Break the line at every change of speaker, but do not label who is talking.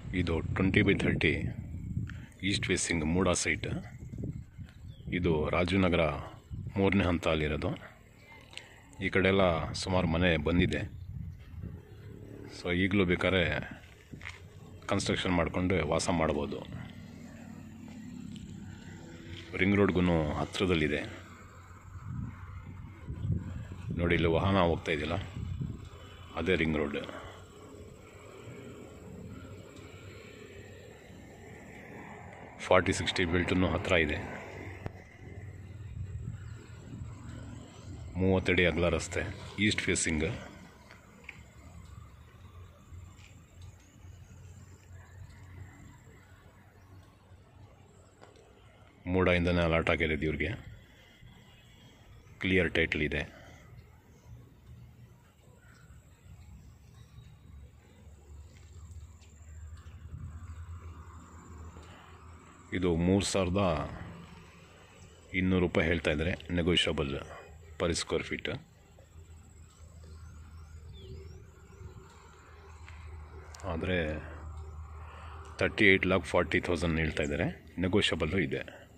ಇದು twenty by thirty east facing MUDA site ಇದು ರಾಜನಗರ ಮೂರನೇ ಹಂತ ಅಲ್ಲಿರೋದು ಈ ಕಡೆ ಎಲ್ಲ ಸುಮಾರು ಮನೆ ಬಂದಿದೆ ಸೊ ಈಗಲೂ ಬೇಕಾದ್ರೆ ಕನ್ಸ್ಟ್ರಕ್ಷನ್ ಮಾಡಿಕೊಂಡು ವಾಸ ಮಾಡ್ಬೋದು ರಿಂಗ್ ರೋಡ್ಗೂ ಹತ್ತಿರದಲ್ಲಿದೆ ನೋಡಿ ಇಲ್ಲಿ ವಾಹನ ಹೋಗ್ತಾ ಇದೆಯಲ್ಲ ಅದೇ ರಿಂಗ್ ರೋಡ್ ಫಾರ್ಟಿ ಸಿಕ್ಸ್ಟಿ ಬೆಲ್ಟನ್ನು ಹತ್ತಿರ ಇದೆ ಮೂವತ್ತಡಿ ಅಗಲ ರಸ್ತೆ ಈಸ್ಟ್ ಫೇಸಿಂಗ್ ಮೂಡಾಯಿಂದನೇ ಅಲಾಟ್ ಆಗಿದೆ ಇವ್ರಿಗೆ ಕ್ಲಿಯರ್ ಟೈಟಲ್ ಇದೆ ಇದು ಮೂರು ಸಾವಿರದ ಇನ್ನೂರು ರೂಪಾಯಿ ಹೇಳ್ತಾ ಇದ್ದಾರೆ ನೆಗೋಷಿಯಬಲ್ ಪರ್ ಸ್ಕ್ವೇರ್ ಫೀಟ್ ಆದರೆ thirty eight lakh forty thousand ಹೇಳ್ತಾ ಇದ್ದಾರೆ ನೆಗೋಷಿಯಬಲ್ಲು ಇದೆ